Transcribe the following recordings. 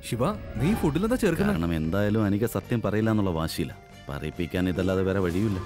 ശിവ നീ ഫുഡിലെന്താ ചേർക്കുന്നത് കാരണം എന്തായാലും എനിക്ക് സത്യം പറയില്ല എന്നുള്ള വാശിയില്ല പറയിപ്പിക്കാൻ ഇതല്ലാതെ വേറെ വഴിയില്ല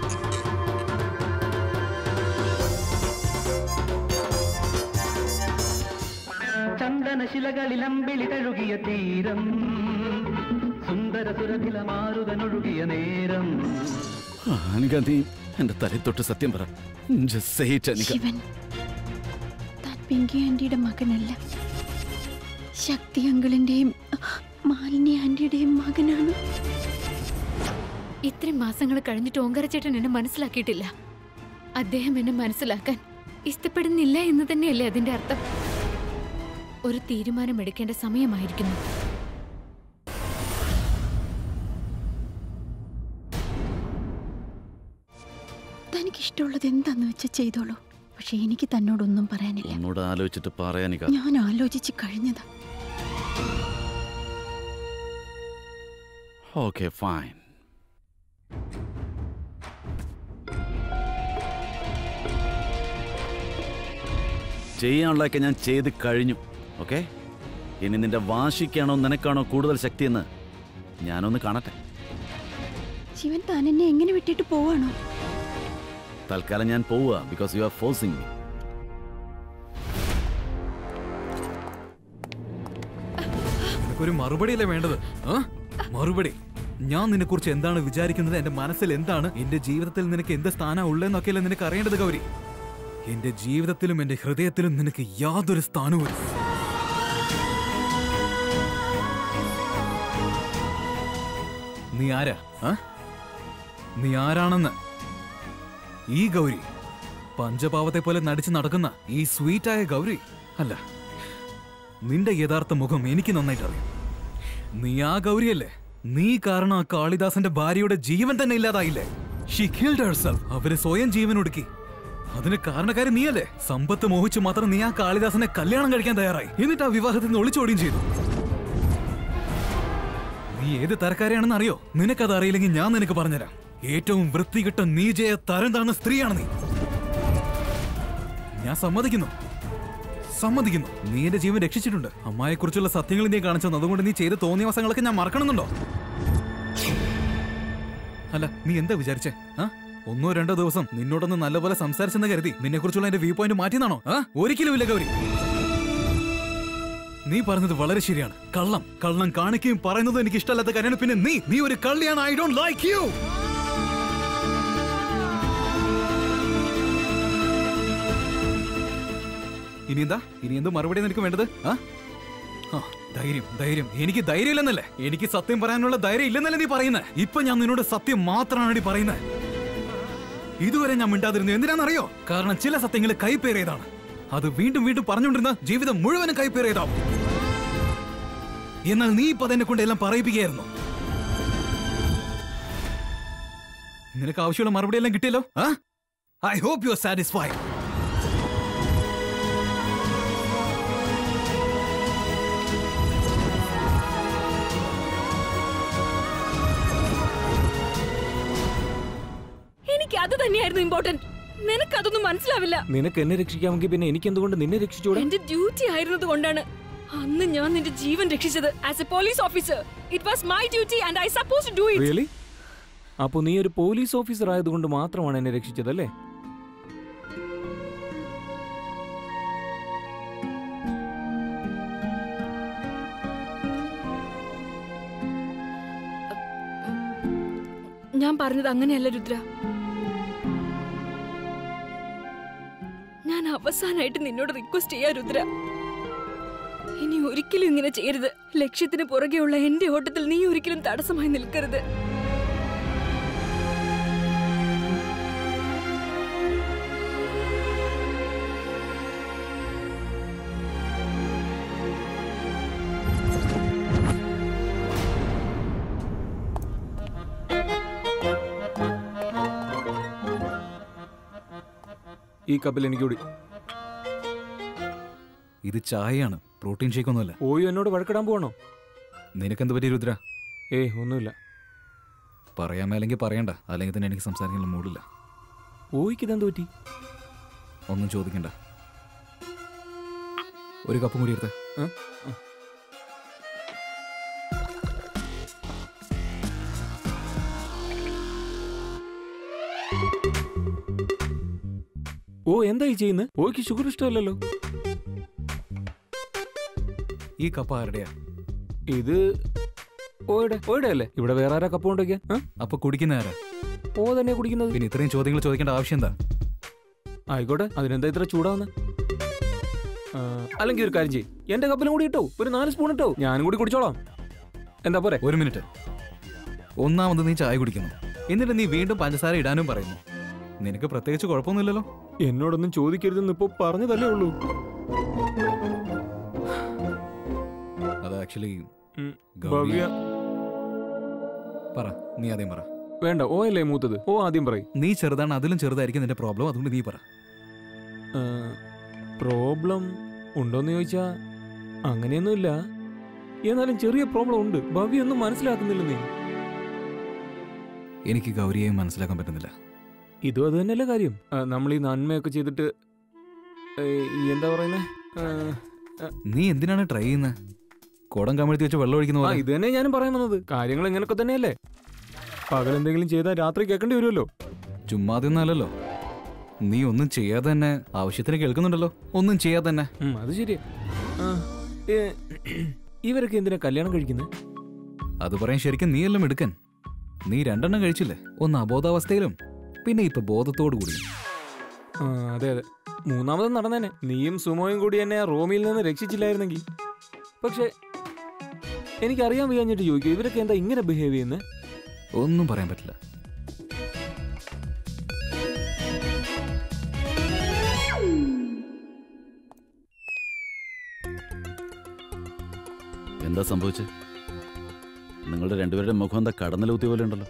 ചന്ദനശിലകളിലമ്പിളി തഴുകിയ തീരം സുന്ദര സുരഭിലമാരുതനൊഴുകിയ നേരം ആ, അനിക നീ എന്റെ തലയിൽ തൊട്ട് സത്യം പറ Just say it, Anika. Shivan താൻ പിങ്കി ആന്റിയുടെ മകനല്ല ശക്തി അങ്കിളിന്റെയും മാലിന്യ ആന്റിയുടെയും മകനാണ് ഇത്രയും മാസങ്ങൾ കഴിഞ്ഞിട്ട് ഓങ്കരച്ചേട്ടൻ എന്നെ മനസ്സിലാക്കിയിട്ടില്ല അദ്ദേഹം എന്നെ മനസ്സിലാക്കാൻ ഇഷ്ടപ്പെടുന്നില്ല എന്ന് തന്നെയല്ലേ അതിന്റെ അർത്ഥം ഒരു തീരുമാനം എടുക്കേണ്ട സമയമായിരിക്കുന്നു തനിക്ക് ഇഷ്ടമുള്ളത് എന്താന്ന് വെച്ച് ചെയ്തോളൂ പക്ഷെ എനിക്ക് തന്നോടൊന്നും പറയാനില്ല ഒന്നുകൂടെ ആലോചിച്ചിട്ട് പറയാനിക ഞാൻ ആലോചിച്ച് കഴിഞ്ഞതാ ഓക്കെ ഫൈൻ ചെയ്യാനുള്ളതൊക്കെ ഞാൻ ചെയ്ത് കഴിഞ്ഞു ഓക്കെ ഇനി നിന്റെ വാശിക്കാണോ നിനക്കാണോ കൂടുതൽ ശക്തിയെന്ന് ഞാനൊന്ന് കാണട്ടെ ശിവൻ താൻ എന്നെ എങ്ങനെ വിട്ടിട്ട് പോവാണോ തൽക്കാലം ഞാൻ പോവുക because you are forcing me നിനക്കൊരു മറുപടിയല്ലേ വേണ്ടത് ആ? മറുപടി ഞാൻ നിന്നെ കുറിച്ച് എന്താണ് വിചാരിക്കുന്നത് എന്റെ മനസ്സിൽ എന്താണ് എന്റെ ജീവിതത്തിൽ നിനക്ക് എന്ത് സ്ഥാനം ഉള്ളതെന്നൊക്കെയല്ലേ നിനക്ക് അറിയേണ്ടത് ഗൗരി എന്റെ ജീവിതത്തിലും എന്റെ ഹൃദയത്തിലും നിനക്ക് യാതൊരു സ്ഥാനവും ഇല്ല. നീ ആരാ ആ? നീ ആരാണെന്ന് ഈ ഗൗരി പഞ്ചപാവത്തെ പോലെ നടിച്ച് നടക്കുന്ന ഈ സ്വീറ്റായ ഗൗരി അല്ല നിന്റെ യഥാർത്ഥ മുഖം എനിക്ക് നന്നായിട്ട് അറിയാം നീ ആ ഗൗരിയല്ലേ നീ കാരണം ആ കാളിദാസന്റെ ഭാര്യയുടെ ജീവൻ തന്നെ ഇല്ലാതായില്ലേ She killed herself. അവര് സ്വയം ജീവൻ ഒടുക്കി അതിന് കാരണക്കാരി നീയല്ലേ സമ്പത്ത് മോഹിച്ചു മാത്രം നീ ആ കാളിദാസനെ കല്യാണം കഴിക്കാൻ തയ്യാറായി എന്നിട്ട് ആ വിവാഹത്തിൽ നിന്ന് ഒളിച്ചോടുകയും ചെയ്തു നീ ഏത് തരക്കാരെയാണെന്ന് അറിയോ നിനക്കത് അറിയില്ലെങ്കിൽ ഞാൻ നിനക്ക് പറഞ്ഞുതരാം ഏറ്റവും വൃത്തികെട്ട നീജയ തരം താഴ്ന്ന സ്ത്രീയാണ് നീ ഞാൻ സമ്മതിക്കുന്നു സമ്മതിക്കുന്നു നീ എന്റെ ജീവൻ രക്ഷിച്ചിട്ടുണ്ട് അമ്മായെ കുറിച്ചുള്ള സത്യങ്ങൾ നീ കാണിച്ചത് അതുകൊണ്ട് നീ ചെയ്ത തോന്നിയവസങ്ങളൊക്കെ ഞാൻ മറക്കണമെന്നുണ്ടോ അല്ല നീ എന്താ വിചാരിച്ചേ ആ ഒന്നോ രണ്ടോ ദിവസം നിന്നോടൊന്ന് നല്ലപോലെ സംസാരിച്ചെന്ന് കരുതി നിന്നെ കുറിച്ചുള്ള എന്റെ വ്യൂ പോയിന്റ് മാറ്റിയെന്നാണോ ആ ഒരിക്കലും ഇല്ല ഗൗരി നീ പറഞ്ഞത് വളരെ ശരിയാണ് കള്ളം കള്ളം കാണിക്കുകയും പറയുന്നതും എനിക്ക് ഇഷ്ടമല്ലാത്ത കാര്യമാണ് പിന്നെ നീ നീ ഒരു കള്ളിയാണ് ഐ ഡോണ്ട് ലൈക്ക് യു ഇനി എന്താ ഇനി എന്ത് മറുപടി നിനക്ക് വേണ്ടത് ആ ആ, ധൈര്യം ധൈര്യം എനിക്ക് ധൈര്യം ഇല്ലെന്നല്ലേ എനിക്ക് സത്യം പറയാനുള്ള ധൈര്യം ഇല്ലെന്നല്ലേ നീ പറയുന്നത് ഇപ്പൊ ഞാൻ നിന്നോട് സത്യം മാത്രമാണ് നീ പറയുന്നത് ഇതുവരെ ഞാൻ മിണ്ടാതിരുന്നു എന്തിനാണെന്നറിയോ കാരണം ചില സത്യങ്ങൾ കൈപ്പേറിയതാണ് അത് വീണ്ടും വീണ്ടും പറഞ്ഞുകൊണ്ടിരുന്ന ജീവിതം മുഴുവനും കൈപ്പേറിയതാവും എന്നാൽ നീ ഇപ്പൊ അതെന്നെ കൊണ്ട് എല്ലാം പറയിപ്പിക്കുകയായിരുന്നു നിനക്ക് ആവശ്യമുള്ള മറുപടി എല്ലാം കിട്ടിയല്ലോ I hope you are satisfied എനിക്ക് അത് തന്നെയായിരുന്നു ഇമ്പോർട്ടന്റ് നിനക്ക് അതൊന്നും മനസ്സിലാവില്ല നിനക്ക് എന്നെ രക്ഷിക്കാമെങ്കിൽ പിന്നെ എനിക്ക് എന്തുകൊണ്ട് നിന്നെ രക്ഷിച്ചൂടാ എന്റെ ഡ്യൂട്ടി ആയിരുന്നത് കൊണ്ടാണ് അന്ന് ഞാൻ നിന്റെ ജീവൻ രക്ഷിച്ചത് as a police officer it was my duty and I suppose to do it really അപ്പൊ നീ ഒരു പോലീസ് ഓഫീസർ ആയതുകൊണ്ട് മാത്രമാണ് എന്നെ രക്ഷിച്ചതല്ലേ ഞാൻ പറഞ്ഞത് അങ്ങനെയല്ല രുദ്ര ഞാൻ അവസാനമായിട്ട് നിന്നോട് റിക്വസ്റ്റ് ചെയ്യാ രുദ്ര ഇനി ഒരിക്കലും ഇങ്ങനെ ചെയ്യരുത് ലക്ഷ്യത്തിന് പുറകെയുള്ള എന്റെ ഓട്ടത്തിൽ നീ ഒരിക്കലും തടസ്സമായി നിൽക്കരുത് ഈ കപ്പിൽ എനിക്ക് കൂടി ഇത് ചായയാണ് പ്രോട്ടീൻ ഷേക്ക് ഒന്നുമല്ല ഓയോ എന്നോട് വഴക്കിടാൻ പോവാണോ നിനക്കെന്ത് പറ്റി രുദ്ര ഏയ് ഒന്നുമില്ല പറയാൻ മേലെങ്കിൽ പറയണ്ട അല്ലെങ്കിൽ തന്നെ എനിക്ക് സംസാരിക്കാനുള്ള മൂടില്ല ഓയ്ക്ക് ഇതെന്ത് പറ്റി ഒന്നും ചോദിക്കണ്ട ഒരു കപ്പും കൂടി എടുത്ത് ആ? ഓ എന്താ ഈ ചെയ്യുന്നത് ഓയ്ക്ക് ഷുഗർ ഇഷ്ടമല്ലല്ലോ ഈ കപ്പ ആരുടെയാ ഇത് ഓയുടെ ഓയുടെ അല്ലേ ഇവിടെ വേറെ ആരാ കപ്പ കൊണ്ടൊക്കെ അപ്പൊ കുടിക്കുന്ന ആരാ ഓ തന്നെ കുടിക്കുന്നത് പിന്നെ ഇത്രയും ചോദ്യങ്ങൾ ചോദിക്കേണ്ട ആവശ്യം എന്താ ആയിക്കോട്ടെ അതിനെന്താ ഇത്ര ചൂടാവുന്ന അല്ലെങ്കിൽ ഒരു കാര്യം ചെയ്യും എന്റെ കപ്പിലും കൂടി ഇട്ടോ ഒരു നാല് സ്പൂൺ ഇട്ടോ ഞാനും കൂടി കുടിച്ചോളാം എന്താ പോരെ ഒരു മിനിറ്റ് ഒന്നാമത് നീ ചായ കുടിക്കുന്നു എന്നിട്ട് നീ വീണ്ടും പഞ്ചസാര ഇടാനും പറയുന്നു നിനക്ക് പ്രത്യേകിച്ച് കുഴപ്പമൊന്നുമില്ലല്ലോ എന്നോടൊന്നും ചോദിക്കരുതെന്ന് ഇപ്പൊ പറഞ്ഞതല്ലേ ഉള്ളൂ അത് ആക്ച്വലി ഉം, ഗൗരി- ഭവ്യ പറ നീ ആദ്യം പറ വേണ്ട ഓ അല്ലേ മൂത്തത് ഓ ആദ്യം പറയും നീ ചെറുതാണ് അതിലും ചെറുതായിരിക്കും നിന്റെ പ്രോബ്ലം അതുകൊണ്ട് നീ പറ പ്രോബ്ലം ഉണ്ടോന്ന് ചോദിച്ചാ അങ്ങനെയൊന്നുമില്ല എന്നാലും ചെറിയ പ്രോബ്ലം ഉണ്ട് ഭവ്യ ഒന്നും മനസ്സിലാക്കുന്നില്ല നീ എനിക്ക് ഗൗരിയെ മനസ്സിലാക്കാൻ പറ്റുന്നില്ല ഇതും അത് തന്നെയല്ലേ കാര്യം നമ്മൾ ഈ നന്മയൊക്കെ ചെയ്തിട്ട് ഏ, ഈ എന്താ പറയുന്നേ ആ, നീ എന്തിനാണ് ട്രൈ ചെയ്യുന്നത് കുടം കമിഴ്ത്തി വെച്ച് വെള്ളം ഒഴിക്കുന്ന ആ പോലെ ഇത് തന്നെ ഞാനും പറയാൻ വന്നത് കാര്യങ്ങൾ ഇങ്ങനൊക്കെ തന്നെയല്ലേ പകൽ എന്തെങ്കിലും ചെയ്താൽ രാത്രി കേൾക്കേണ്ടി വരുമല്ലോ ചുമ്മാതെ ഒന്നല്ലല്ലോ നീ ഒന്നും ചെയ്യാതെ തന്നെ ആവശ്യത്തിന് കേൾക്കുന്നുണ്ടല്ലോ ഒന്നും ചെയ്യാതെ തന്നെ ഉം, അത് ശരിയാ ആ, ഏ, ഇവരൊക്കെ എന്തിനാ കല്യാണം കഴിക്കുന്നത് അത് പറയാൻ ശരിക്കും നീ എല്ലാം എടുക്കൻ നീ രണ്ടെണ്ണം കഴിച്ചില്ലേ ഒന്ന് അബോധാവസ്ഥയിലും പിന്നെ ഇപ്പൊ ബോധത്തോടു കൂടി ആ, അതെ അതെ മൂന്നാമത് നടന്നേനെ നീയും സുമോയും കൂടി എന്നെ ആ റോമിൽ നിന്ന് രക്ഷിച്ചില്ലായിരുന്നെങ്കിൽ പക്ഷെ എനിക്കറിയാൻ വയ്യാഞ്ഞിട്ട് ചോദിക്കും ഇവരൊക്കെ എന്താ ഇങ്ങനെ ബിഹേവ് ചെയ്യുന്നത് ഒന്നും പറയാൻ പറ്റില്ല എന്താ സംഭവിച്ചത് നിങ്ങളുടെ രണ്ടുപേരുടെ മുഖം എന്താ കടന്നലൂത്തിയ പോലെ ഉണ്ടല്ലോ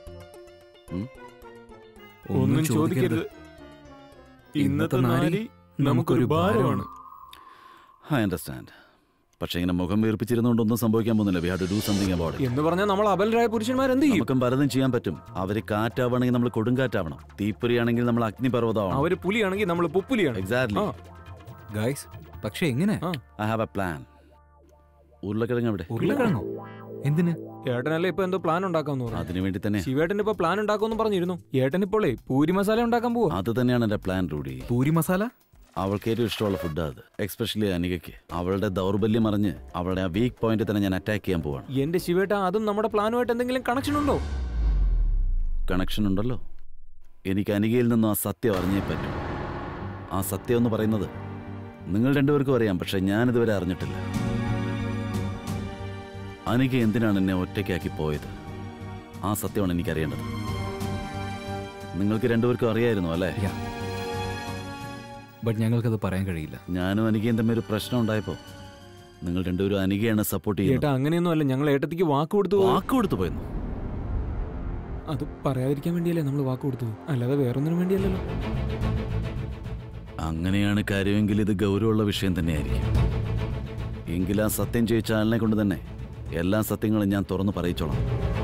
ഒന്നും ചോദിക്കരുത് ഇന്നത്തെ നാരി നമുക്കൊരു ഭാരമാണ് ഐ അണ്ടർസ്റ്റാൻഡ് പക്ഷേ ഇങ്ങനെ മുഖം വീർപ്പിച്ചിരുന്നുകൊണ്ടൊന്നും സംഭവിക്കാൻ പോകുന്നില്ല we have to do something about എന്ന് പറഞ്ഞാൽ നമ്മൾ അബലരായ പുരുഷന്മാർ എന്ത് ചെയ്യും നമുക്കും പലതും ചെയ്യാൻ പറ്റും അവര് കാറ്റാവണമെങ്കിൽ നമ്മൾ കൊടുങ്കാറ്റാവണം തീപ്പൊരിയാണെങ്കിൽ നമ്മൾ അഗ്നിപർവ്വതമാവണം അവര് പുലിയാണെങ്കിൽ നമ്മൾ പുപ്പുലിയാണ് എക്സാക്ട്ലി ആ. ഗായ്സ് പക്ഷെ എങ്ങനെ ആ. ഐ ഹാവ് എ പ്ലാൻ ഉരുളക്കിഴങ്ങ് അവിടെ ഉരുളക്കിഴങ്ങോ എന്തിന് ഏട്ടനല്ലേ ഇപ്പൊ എന്തോ പ്ലാൻ ഉണ്ടാക്കാന്ന് പറഞ്ഞു അതിനു വേണ്ടി തന്നെ ശിവേട്ടൻ ഇപ്പൊ പ്ലാൻ ഉണ്ടാക്കുമെന്ന് പറഞ്ഞിരുന്നു ഏട്ടൻ ഇപ്പോളേ പൂരി മസാല ഉണ്ടാക്കാൻ പോവാ അത് തന്നെയാണ് എന്റെ പ്ലാൻ റൂഡി പൂരി മസാല അവൾക്ക് ഏറ്റവും ഇഷ്ടമുള്ള ഫുഡ് അത് എക്സ്പെഷ്യലി അനികയ്ക്ക് അവളുടെ ദൗർബല്യം അറിഞ്ഞ് അവളുടെ ആ വീക്ക് പോയിന്റ് തന്നെ ഞാൻ അറ്റാക്ക് ചെയ്യാൻ പോവാണ് എന്റെ ശിവേട്ട അതും നമ്മുടെ പ്ലാനുമായിട്ട് എന്തെങ്കിലും കണക്ഷൻ ഉണ്ടോ കണക്ഷൻ ഉണ്ടല്ലോ എനിക്ക് അനികയിൽ നിന്നും ആ സത്യം അറിഞ്ഞേ പറ്റും ആ സത്യം എന്ന് പറയുന്നത് നിങ്ങൾ രണ്ടുപേർക്കും അറിയാം പക്ഷെ ഞാനിതുവരെ അറിഞ്ഞിട്ടില്ല അനിക എന്തിനാണ് എന്നെ ഒറ്റയ്ക്കാക്കി പോയത് ആ സത്യമാണ് എനിക്കറിയേണ്ടത് നിങ്ങൾക്ക് രണ്ടുപേർക്കും അറിയായിരുന്നു അല്ലേ ബട്ട് ഞങ്ങൾക്കത് പറയാൻ കഴിയില്ല ഞാനും അനികയും തമ്മിൽ ഒരു പ്രശ്നം ഉണ്ടായപ്പോൾ നിങ്ങൾ രണ്ടുപേരും അനികയാണ് സപ്പോർട്ട് ചെയ്യുന്നത് ഏട്ടാ അങ്ങനെയൊന്നും അല്ല ഞങ്ങൾ ഏട്ടത്തിക്ക് വാക്ക് കൊടുത്തു പോയി. വാക്ക് കൊടുത്തു പോയിരുന്നു അത് പറയാതിരിക്കാൻ വേണ്ടിയല്ലേ നമ്മൾ വാക്ക് കൊടുത്തത് അല്ലാതെ വേറൊന്നിനും വേണ്ടിയല്ലല്ലോ അങ്ങനെയാണ് കാര്യമെങ്കിൽ ഇത് ഗൗരവമുള്ള വിഷയം തന്നെയായിരിക്കും എങ്കിൽ ആ സത്യം ചോദിച്ച ആളിനെ കൊണ്ട് തന്നെ എല്ലാ സത്യങ്ങളും ഞാൻ തുറന്നു പറയിച്ചോളാം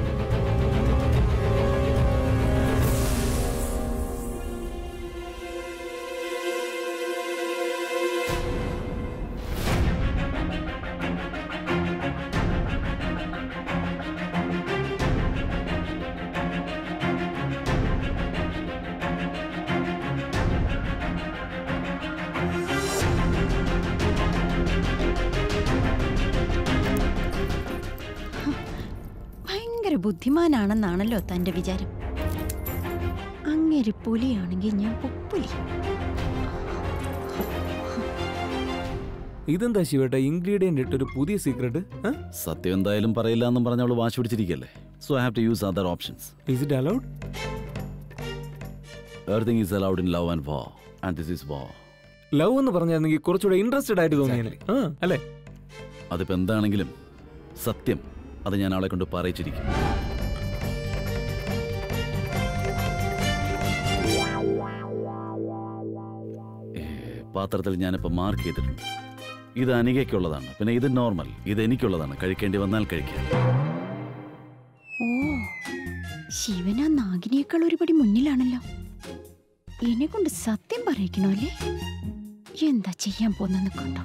ഭയങ്കര ബുദ്ധിമാനാണെന്നാണല്ലോ തന്റെ വിചാരം അങ്ങേര് പുലിയാണെങ്കിൽ ഞാൻ പുപ്പുലി ഇതെന്താ ശിവേട്ട ഇൻഗ്രീഡിയന്റ് ഇട്ടൊരു പുതിയ സീക്രട്ട് സത്യം എന്തായാലും പറയില്ല എന്നും പറഞ്ഞ അവൾ വാശി പിടിച്ചിരിക്കല്ലേ so I have to use other options is it allowed everything is allowed in love and war and this is war love എന്ന് പറഞ്ഞായിരുന്നെങ്കിൽ കുറച്ചുകൂടെ ഇൻട്രസ്റ്റഡ് ആയിട്ട് തോന്നിയേനെ ആ അല്ലേ അതിപ്പോ എന്താണെങ്കിലും സത്യം അത് ഞാൻ അവളെ കൊണ്ട് പറയിച്ചിരിക്കും ഏ, പാത്രത്തിൽ ഞാനിപ്പോൾ മാർക്ക് ചെയ്തിട്ടുണ്ട് ഇത് അനികയ്ക്കുള്ളതാണ് പിന്നെ ഇത് നോർമൽ ഇത് എനിക്കുള്ളതാണ് കഴിക്കേണ്ടി വന്നാൽ കഴിക്കാം ഓ ശിവൻ ആ നാഗിനേക്കാൾ ഒരുപടി മുന്നിലാണല്ലോ എന്നെ കൊണ്ട് സത്യം പറയിക്കണോ അല്ലേ എന്താ ചെയ്യാൻ പോന്നെന്ന് കണ്ടോ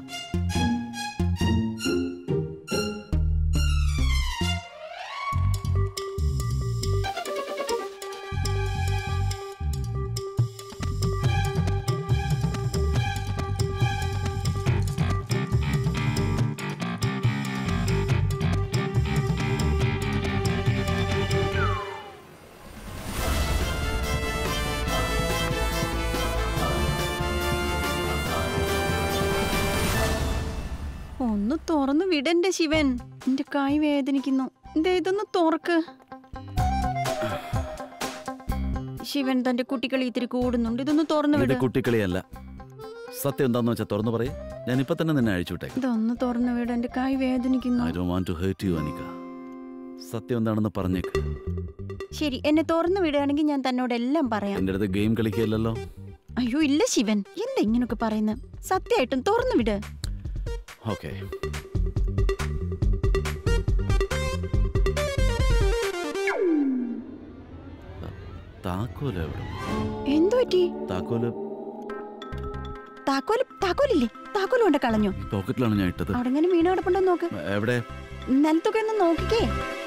തുറന്നു വിടന്റെ ശിവൻ എന്റെ കൈ വേദനിക്കുന്നു ദേ ഇതൊന്ന് തുറക്ക് ശിവൻ തന്റെ കുട്ടികളെ ഇത്തിരി കൂടുന്നുണ്ട് ഇതൊന്ന് തുറന്നു ഇത് വിട് കുട്ടിക്കളിയല്ല സത്യം എന്താന്ന് വെച്ചാൽ തുറന്നു പറയും ഞാൻ ഇപ്പൊ തന്നെ നിന്നെ അഴിച്ചു വിട്ടേക്കാം ഇതൊന്ന് തുറന്നു വിട് എന്റെ കൈ വേദനിക്കുന്നു ഐ ഡോ want to hurt you Anika സത്യം എന്താണെന്ന് പറഞ്ഞേക്ക് ശരി എന്നെ തുറന്നു വിടുകയാണെങ്കിൽ ഞാൻ തന്നോട് എല്ലാം പറയാം എന്റെ അടുത്ത് ഗെയിം കളിക്കുകയല്ലോ അയ്യോ ഇല്ല ശിവൻ എന്താ ഇങ്ങനൊക്കെ പറയുന്നത് സത്യമായിട്ടും തുറന്നു വിട് ഓക്കെ താക്കോല് എവിടെ എന്തു പറ്റി താക്കോല് താക്കോല് താക്കോലില്ലേ താക്കോല് കൊണ്ട് കളഞ്ഞു ഈ പോക്കറ്റിലാണ് ഞാൻ ഇട്ടത് അവിടെ ഇങ്ങനെ വീണ് കിടപ്പുണ്ടോ നോക്ക് എവിടെ നിലത്തൊക്കെ ഒന്ന് നോക്കിക്കേ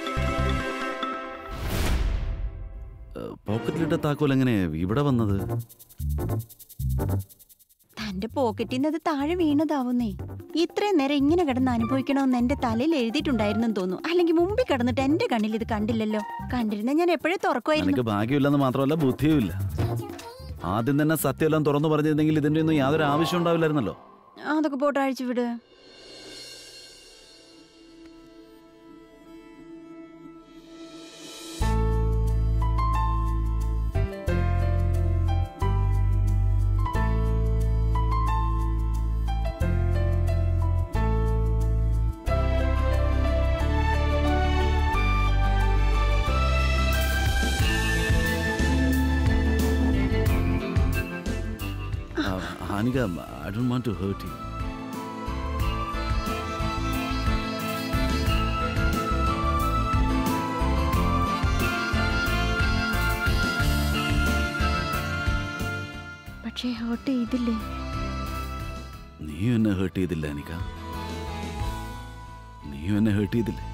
ഏഹ്, പോക്കറ്റിലിട്ട താക്കോൽ എങ്ങനെ ഇവിടെ വന്നത് തന്റെ പോക്കറ്റിൽ നിന്ന് അത് താഴെ വീണതാവുന്നേ ഇത്രയും നേരം ഇങ്ങനെ കിടന്ന് അനുഭവിക്കണമെന്ന് എന്റെ തലയിൽ എഴുതിയിട്ടുണ്ടായിരുന്നെന്ന് തോന്നുന്നു അല്ലെങ്കിൽ മുമ്പിൽ കിടന്നിട്ട് എന്റെ കണ്ണിൽ ഇത് കണ്ടില്ലല്ലോ കണ്ടിരുന്ന ഞാൻ എപ്പോഴേ തുറക്കുമായിരുന്നു എനിക്ക് ഭാഗ്യമില്ലെന്ന് മാത്രമല്ല ബുദ്ധിയുമില്ല ആദ്യം തന്നെ സത്യമെല്ലാം തുറന്നു പറഞ്ഞിരുന്നെങ്കിൽ ഇതിന്റെ ഒന്നും യാതൊരു ആവശ്യം ഉണ്ടാവില്ലായിരുന്നല്ലോ അതൊക്കെ പോട്ട് അഴിച്ചു വിട് ആ, Hanika I don't want to hurt you പക്ഷേ ഹോട്ട് ചെയ്തില്ലേ നീയും എന്നെ ഹേർട്ട് ചെയ്തില്ല അനിക നീയും എന്നെ ഹേർട്ട് ചെയ്തില്ലേ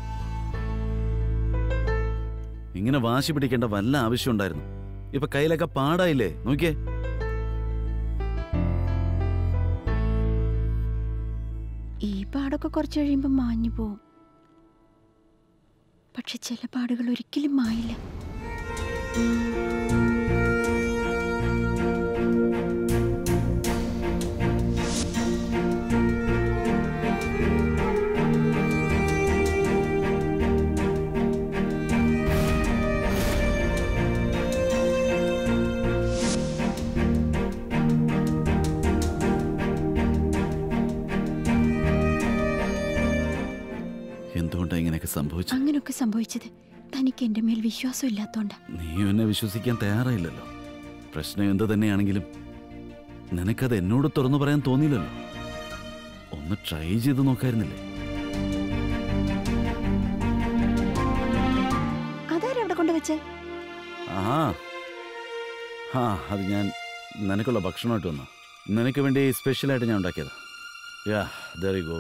ഇങ്ങനെ വാശി പിടിക്കേണ്ട വല്ല ആവശ്യം ഉണ്ടായിരുന്നു ഇപ്പൊ കയ്യിലൊക്കെ പാടായില്ലേ നോക്കിയേ ഈ പാടൊക്കെ കുറച്ച് കഴിയുമ്പോൾ മാഞ്ഞു പോവും പക്ഷെ ചില പാടുകൾ ഒരിക്കലും മായില്ല എന്തുകൊണ്ടാണ് ഇങ്ങനെയൊക്കെ സംഭവിച്ചത് അങ്ങനെയൊക്കെ സംഭവിച്ചത് തനിക്ക് എന്റെ മേൽ വിശ്വാസം ഇല്ലാത്തോണ്ടാ നീയും എന്നെ വിശ്വസിക്കാൻ തയ്യാറായില്ലല്ലോ പ്രശ്നം എന്ത് തന്നെയാണെങ്കിലും നിനക്കത് എന്നോട് തുറന്നു പറയാൻ തോന്നിയില്ലല്ലോ ഒന്ന് ട്രൈ ചെയ്ത് നോക്കായിരുന്നില്ലേ അതാരും അവിടെ കൊണ്ടുവച്ചേ ആ ആ അത് ഞാൻ നിനക്കുള്ള ഭക്ഷണമായിട്ട് വന്നു നിനക്ക് വേണ്ടി സ്പെഷ്യലായിട്ട് ഞാൻ ഉണ്ടാക്കിയത് yeah there you go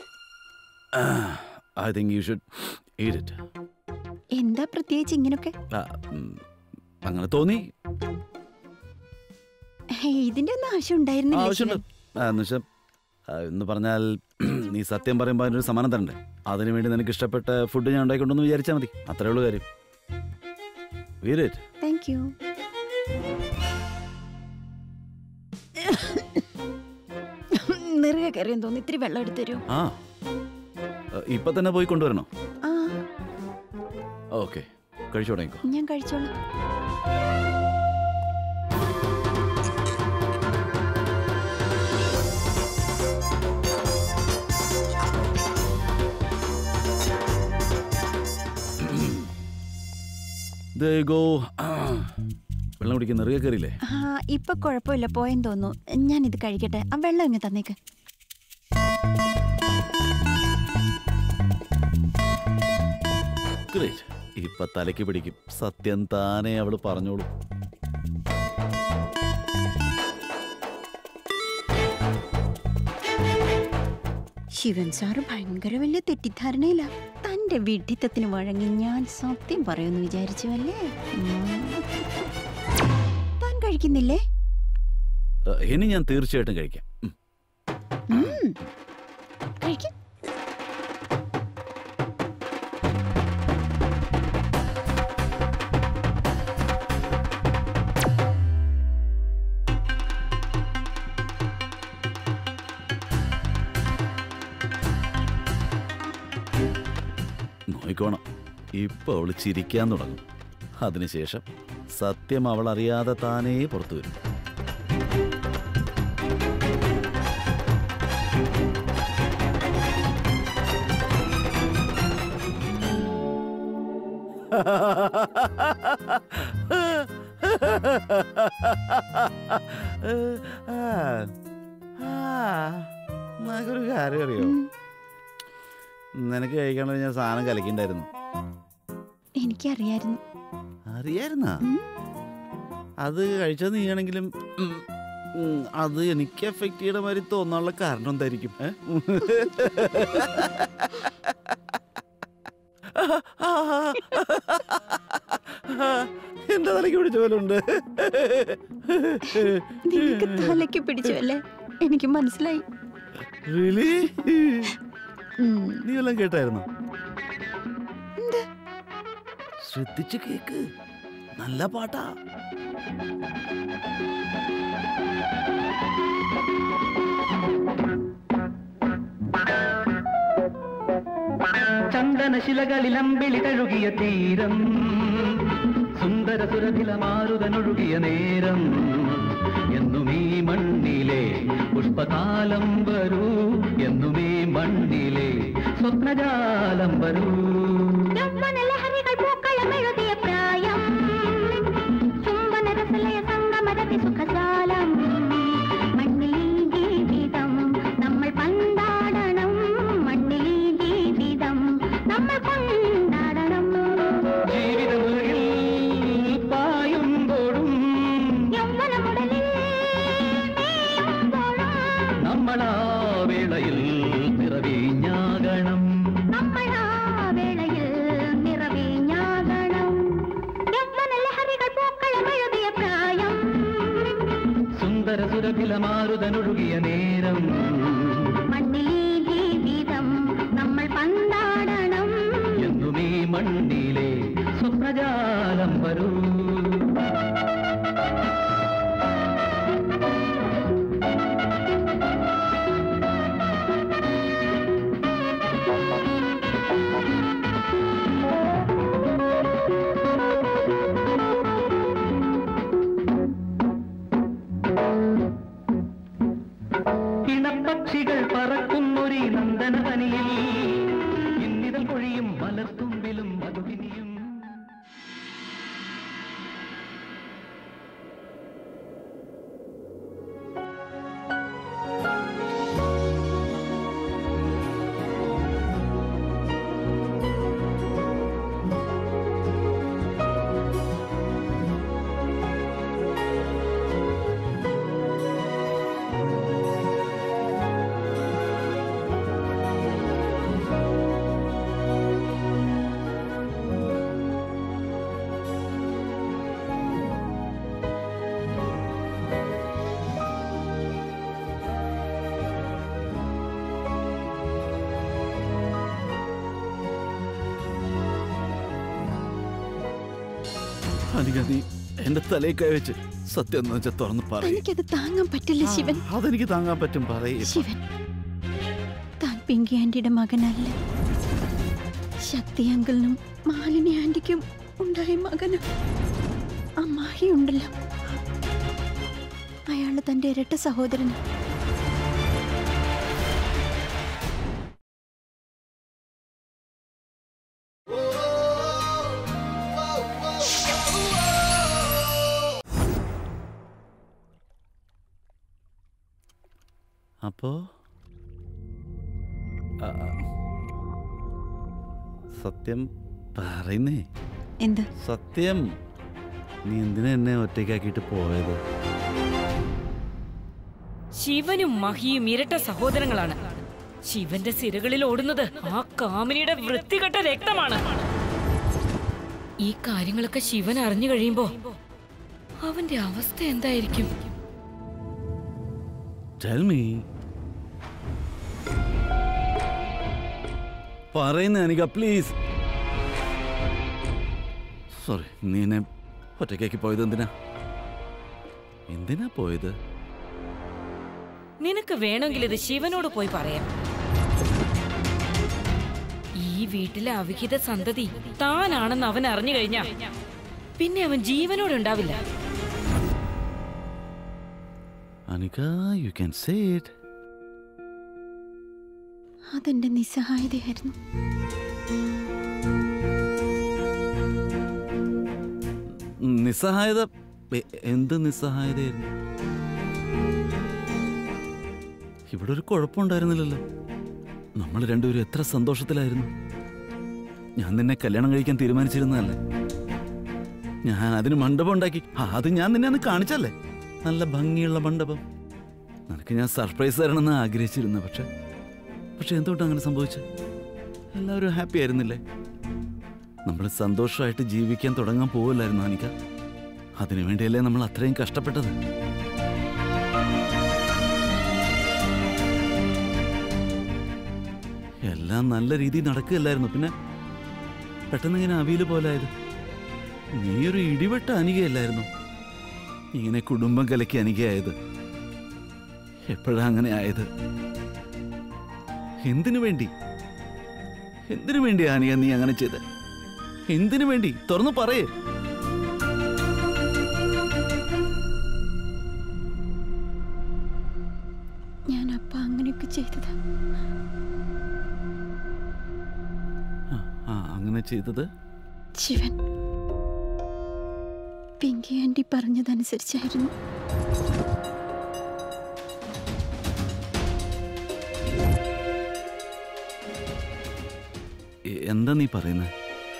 I think you should eat it എന്താ പ്രത്യേകിച്ച് ഇങ്ങനൊക്കെ അങ്ങനെ തോന്നി ഹേയ്, ഇതിന്റെ ഒന്നും ആവശ്യം ഉണ്ടായിരുന്നില്ല ആവശ്യമുണ്ട് ശിവൻ. ആ, എന്നുവെച്ചാ ആ, എന്ന് പറഞ്ഞാൽ നീ സത്യം പറയുമ്പോൾ അതിനൊരു സമ്മാനം തരണ്ടേ അതിനു വേണ്ടി നിനക്ക് ഇഷ്ടപ്പെട്ട ഫുഡ് ഞാൻ ഉണ്ടായിക്കൊണ്ടെന്ന് വിചാരിച്ചാൽ മതി അത്രേ ഉള്ളൂ കാര്യം വീരേറ്റ് താങ്ക് യു നിറയെ കയറിയെന്ന് തോന്നുന്നു ഇത്തിരി വെള്ളം എടുത്തു തരുമോ ആ ഇപ്പൊ തന്നെ പോയി കൊണ്ടുവരണോ ആ ഓക്കെ കഴിച്ചു തുടങ്ങിക്കോ ഞാൻ കഴിച്ചോളാം There you go. വെള്ളം കുടിക്കാൻ നിറയെ കയറിയില്ലേ ആ ഇപ്പൊ കുഴപ്പമില്ല പോയെന്ന് തോന്നുന്നു ഞാൻ ഇത് കഴിക്കട്ടെ ആ വെള്ളം ഇങ്ങ് തന്നേക്ക് ഗ്രേറ്റ് ഇപ്പൊ തലയ്ക്ക് പിടിക്കും സത്യം താനേ അവള് പറഞ്ഞോളൂ ശിവൻ സാറ് ഭയങ്കര വലിയ തെറ്റിദ്ധാരണയില്ല തന്റെ വിഡിത്തത്തിന് വഴങ്ങി ഞാൻ സത്യം പറയുമെന്ന് വിചാരിച്ചു അല്ലേ ഉം. താൻ കഴിക്കുന്നില്ലേ ഏ, ഇനി ഞാൻ തീർച്ചയായിട്ടും കഴിക്കാം ഉം. ഉം. കഴിക്കും നോയിക്കോണം ഇപ്പൊ അവള് ചിരിക്കാൻ തുടങ്ങും അതിനുശേഷം സത്യം അവൾ അറിയാതെ താനേ പുറത്തു വരും ഒരു കാര്യം അറിയോ നിനക്ക് കഴിക്കണ ഞാൻ സാധനം കലക്കിണ്ടായിരുന്നു എനിക്കറിയായിരുന്നു അറിയായിരുന്ന ഉം. അത് കഴിച്ചത് നീയാണെങ്കിലും ഉം, ഉം, അത് എനിക്ക് എഫക്റ്റ് ചെയ്യണ മാതിരി തോന്നാനുള്ള കാരണം എന്തായിരിക്കും ഏ? എന്റെ തലയ്ക്ക് പിടിച്ച പോലെ ഉണ്ട് നിനക്ക് തലയ്ക്ക് പിടിച്ചു അല്ലേ എനിക്ക് മനസ്സിലായി Really? ഉം. നീ വല്ലതും കേട്ടായിരുന്നോ ശ്രദ്ധിച്ച് കേക്ക് നല്ല പാട്ടാ ചന്ദനശിലകളിൽ അമ്പിളി തഴുകിയ തീരം സുന്ദര സുരഭിലമാരുതനൊഴുകിയ നേരം എന്നും ഈ മണ്ണിലെ പുഷ്പകാലം വരൂ എന്നും ഈ മണ്ണിലെ സ്വപ്നജാലം വരൂ യൗവനലഹരികൾ പൂക്കളമെഴുതിയ പ്രായം ചുംബനരസലയ സംഗമരതി സുഖജാലം മണ്ണിലീ ജീവിതം നമ്മൾ പണ്ടാടണം മണ്ണിലീ ജീവിതം നമ്മൾ കൊണ്ടാടണം ജീവിതമുലകിൽ പായുമ്പോഴും യൗവനമുടലിൽ മേയുമ്പോഴും നമ്മളാ വേളയിൽ നിറവീഞ്ഞാകണം നമ്മളാ വേളയിൽ നിറവീഞ്ഞാകണം യൗവനലഹരികൾ പൂക്കളമെഴുതിയ പ്രായം സുന്ദര സുരഭിലമാരുതനൊഴുകിയ നേരം മണ്ണിലേ ജീവിതം നമ്മൾ പന്താടണം എന്നും ഈ മണ്ണിലെ സ്വപ്നജാലം വരൂ ഇണപ്പക്ഷികൾ പറക്കുന്നൊരീ നന്ദനവനിയിൽ ഇന്നിതൽ കൊഴിയും മലർത്തുമ്പിലും മധുവിനിയും അനിക നീ എന്റെ തലയിൽ കൈ വെച്ച് സത്യം എന്ന് വെച്ചാൽ തുറന്ന് പറയും തനിക്കത് താങ്ങാൻ പറ്റില്ല ശിവൻ അതെനിക്ക് താങ്ങാൻ പറ്റും പറയും ശിവൻ താൻ പിങ്കി ആന്റിയുടെ മകനല്ല ശക്തി അങ്കിളിനും മാലിനി ആന്റിക്കും ഉണ്ടായ മകനും അമ്മായി ഉണ്ടല്ലോ അയാള് തന്റെ ഇരട്ട സഹോദരന് അപ്പോ ആ, സത്യം പറയുന്നേ എന്ത് സത്യം നീ എന്തിനാ എന്നെ ഒറ്റയ്ക്കാക്കിയിട്ട് പോയത് ശിവനും മഹിയും ഇരട്ട സഹോദരങ്ങളാണ് ശിവന്റെ സിരകളിൽ ഓടുന്നത് ആ കാമിനിയുടെ വൃത്തികെട്ട രക്തമാണ് ഈ കാര്യങ്ങളൊക്കെ ശിവൻ അറിഞ്ഞു കഴിയുമ്പോ അവന്റെ അവസ്ഥ എന്തായിരിക്കും Tell me. പറയുന്ന അനിക പ്ലീസ് സോറി നീ എന്നെ ഒറ്റയ്ക്കാക്കി പോയത് എന്തിനാ എന്തിനാ പോയത് നിനക്ക് വേണമെങ്കിൽ ഇത് ശിവനോട് പോയി പറയാം ഈ ഈ വീട്ടിലെ അവിഹിത സന്തതി താനാണെന്ന് അവൻ അറിഞ്ഞു കഴിഞ്ഞാ പിന്നെ അവൻ ജീവനോടെ ഉണ്ടാവില്ല Anika you can say it അതെന്റെ നിസ്സഹായതയായിരുന്നു നിസ്സഹായത എ- എന്ത് നിസ്സഹായതയായിരുന്നു ഇവിടെ ഒരു കുഴപ്പമുണ്ടായിരുന്നില്ലല്ലോ നമ്മൾ രണ്ടുപേരും എത്ര സന്തോഷത്തിലായിരുന്നു ഞാൻ നിന്നെ കല്യാണം കഴിക്കാൻ തീരുമാനിച്ചിരുന്നതല്ലേ ഞാൻ അതിന് മണ്ഡപം ഉണ്ടാക്കി ആ, അത് ഞാൻ നിന്നെ അന്ന് കാണിച്ചല്ലേ നല്ല ഭംഗിയുള്ള മണ്ഡപം നിനക്ക് ഞാൻ സർപ്രൈസ് തരണമെന്ന് ആഗ്രഹിച്ചിരുന്നു പക്ഷെ പക്ഷെ എന്തുകൊണ്ട് അങ്ങനെ സംഭവിച്ചു എല്ലാവരും ഹാപ്പി ആയിരുന്നില്ലേ നമ്മൾ സന്തോഷമായിട്ട് ജീവിക്കാൻ തുടങ്ങാൻ പോവില്ലായിരുന്നു അനിക അതിനുവേണ്ടിയല്ലേ നമ്മൾ അത്രയും കഷ്ടപ്പെട്ടത് എല്ലാം നല്ല രീതിയിൽ നടക്കുകയല്ലായിരുന്നു പിന്നെ പെട്ടെന്ന് ഇങ്ങനെ അവിയൽ പോലായത് നീ ഒരു ഇടിവെട്ട അനികയല്ലായിരുന്നു ഇങ്ങനെ കുടുംബം കലക്കി അനികയായത് എപ്പോഴാ അങ്ങനെ ആയത് എന്തിനു വേണ്ടി എന്തിനു വേണ്ടി അനിക നീ അങ്ങനെ ചെയ്ത് എന്തിനു വേണ്ടി തുറന്നു പറയേ ഞാൻ അപ്പ അങ്ങനെയൊക്കെ ചെയ്തത് ആ, ആ അങ്ങനെ ചെയ്തത് ശിവൻ പിങ്കി ആന്റി പറഞ്ഞതനുസരിച്ചായിരുന്നു എ- എന്താ നീ പറയുന്നത്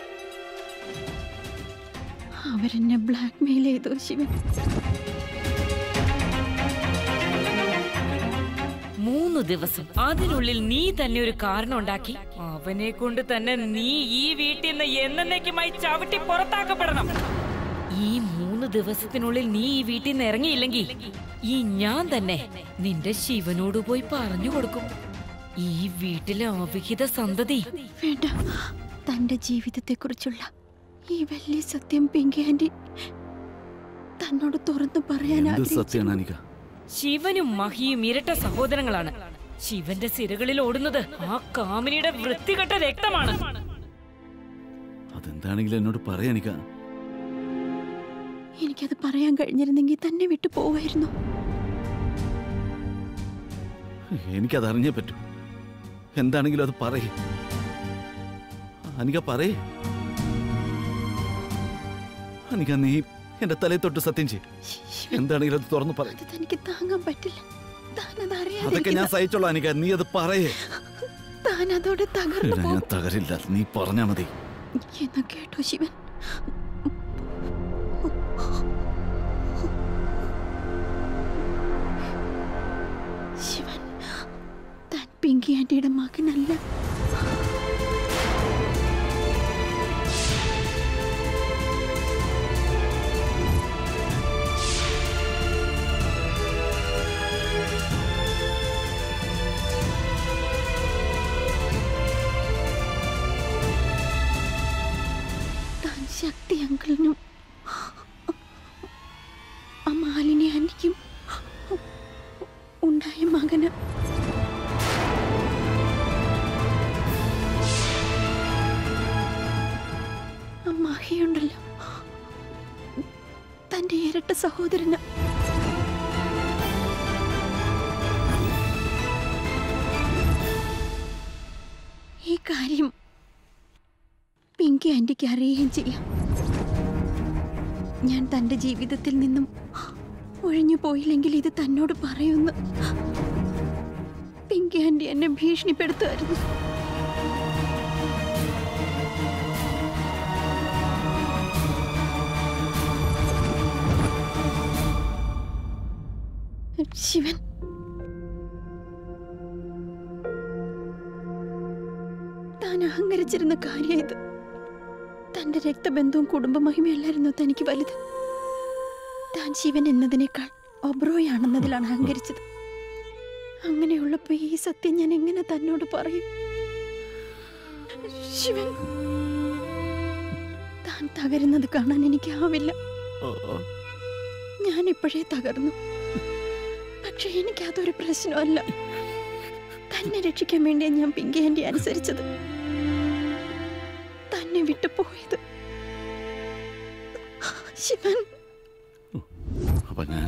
അവരെന്നെ ബ്ലാക്ക് മെയിൽ ചെയ്തു ശിവൻ മൂന്ന് ദിവസം അതിനുള്ളിൽ നീ തന്നെ ഒരു കാരണം ഉണ്ടാക്കി അവനെ കൊണ്ട് തന്നെ നീ ഈ വീട്ടിൽ നിന്ന് എന്നേക്കുമായി ചവിട്ടി പുറത്താക്കപ്പെടണം ഈ മൂന്ന് ദിവസത്തിനുള്ളിൽ നീ ഈ വീട്ടിൽ നിന്ന് ഇറങ്ങിയില്ലെങ്കിൽ ഈ ഞാൻ തന്നെ നിന്റെ ശിവനോട് പോയി പറഞ്ഞു കൊടുക്കും ഈ വീട്ടിലെ അവിഹിത സന്തതി വേണ്ട തന്റെ ജീവിതത്തെക്കുറിച്ചുള്ള ഈ വലിയ സത്യം പിങ്കി ആന്റി തന്നോട് തുറന്നു പറയാൻ എന്ത് ആഗ്രഹിച്ചു സത്യമാണ് അനിക ശിവനും മഹിയും ഇരട്ട സഹോദരങ്ങളാണ് ശിവന്റെ സിരകളിൽ ഓടുന്നത് ആ കാമിനിയുടെ വൃത്തികെട്ട രക്തമാണ് അതെന്താണെങ്കിലും എന്നോട് പറയാ അനിക എനിക്കത് പറയാൻ കഴിഞ്ഞിരുന്നെങ്കിൽ തന്നെ വിട്ടു പോവായിരുന്നു എനിക്കത് അറിഞ്ഞേ പറ്റൂ എന്താണെങ്കിലും അത് പറയേ അനിക പറയേ അനിക നീ എന്റെ തലയിൽ തൊട്ട് സത്യം ചെയ്യും ശിവൻ എന്താണെങ്കിലും അത് തുറന്നു പറയും അത് തനിക്ക് താങ്ങാൻ പറ്റില്ല താനത് അതൊക്കെ ഞാൻ അറിയാതെ സഹിച്ചോളാം അനിക നീ അത് പറയേ താൻ അതോടെ തകർന്നു ഇല്ല, ഞാൻ പോകും തകരില്ല നീ പറഞ്ഞാ മതി എന്ന് കേട്ടോ ശിവൻ ശിവൻ താൻ പിങ്കി ആന്റിയുടെ മകനല്ല താൻ ശക്തി അങ്കിളിനും ആ മാലിനി ആന്റിക്കും ഉണ്ടായ മകന് ആ മഹിയുണ്ടല്ലോ തന്റെ ഇരട്ട സഹോദരന് ഈ കാര്യം പിങ്കി ആന്റിക്ക് അറിയുകയും ചെയ്യാം ഞാൻ തന്റെ ജീവിതത്തിൽ നിന്നും ഒഴിഞ്ഞു പോയില്ലെങ്കിൽ ഇത് തന്നോട് പറയുമെന്ന് പിങ്കി ആന്റി എന്നെ ഭീഷണിപ്പെടുത്തുമായിരുന്നു ശിവൻ താൻ അഹങ്കരിച്ചിരുന്ന കാര്യം ഇത് തന്റെ രക്തബന്ധവും കുടുംബമഹിമയല്ലായിരുന്നു തനിക്ക് വലുത് താൻ ശിവൻ എന്നതിനേക്കാൾ ഒബ്രോയാണെന്നതിലാണ് അഹങ്കരിച്ചത് അങ്ങനെയുള്ളപ്പോ ഈ സത്യം ഞാൻ എങ്ങനെ തന്നോട് പറയും ശിവൻ താൻ തകരുന്നത് കാണാൻ എനിക്കാവില്ല ഓ, ഓ. ഞാൻ ഇപ്പോഴേ തകർന്നു പക്ഷെ എനിക്ക് അതൊരു പ്രശ്നമല്ല തന്നെ രക്ഷിക്കാൻ വേണ്ടിയാണ് ഞാൻ പിങ്കി ആന്റി അനുസരിച്ചത് എന്നെ വിട്ടു പോയത് ശിവൻ അപ്പൊ ഞാൻ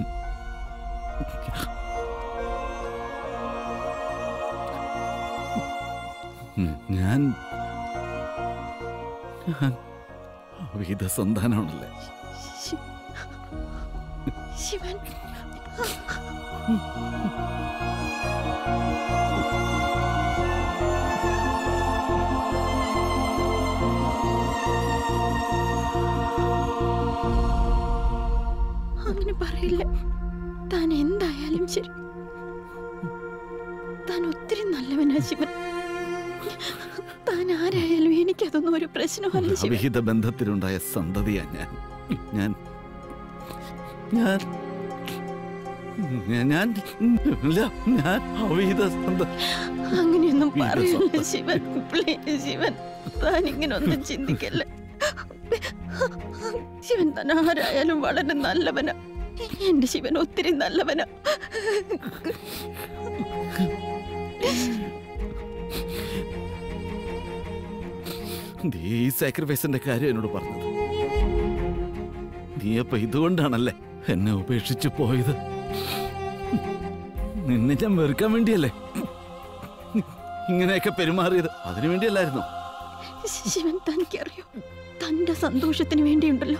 ഉം, ഞാൻ ഞാൻ അവിഹിത സന്താനമാണല്ലേ ശി- ശിവൻ അങ്ങനെ പറയില്ല താൻ എന്തായാലും ശരി താൻ ഒത്തിരി നല്ലവനാ ശിവൻ താൻ ആരായാലും എനിക്കതൊന്നും ഒരു പ്രശ്നമല്ല ശിവൻ അവിഹിത ബന്ധത്തിലുണ്ടായ സന്തതിയാ ഞാൻ ഞാൻ ഞാൻ ഞാൻ- ഞാൻ ഇല്ല ഞാൻ അവിഹിത സന്ത അങ്ങനെയൊന്നും വീണ്ടും പറയല്ല സ്വന്തം. ശിവൻ പ്ലീസ് ശിവൻ താൻ ഇങ്ങനെ ഒന്നും ചിന്തിക്കല്ല ശിവൻ താൻ ആരായാലും വളരെ നല്ലവനാ എന്റെ ശിവൻ ഒത്തിരി നല്ലവനാ നീ ഈ സാക്രിഫൈസിന്റെ കാര്യം എന്നോട് പറഞ്ഞത് നീ അപ്പൊ ഇതുകൊണ്ടാണല്ലേ എന്നെ ഉപേക്ഷിച്ച് പോയത് നിന്നെ ഞാൻ വെറുക്കാൻ വേണ്ടിയല്ലേ ഇങ്ങനെയൊക്കെ പെരുമാറിയത് അതിനു വേണ്ടിയല്ലായിരുന്നോ ശിവൻ തനിക്കറിയോ തന്റെ സന്തോഷത്തിന് വേണ്ടിയുണ്ടല്ലോ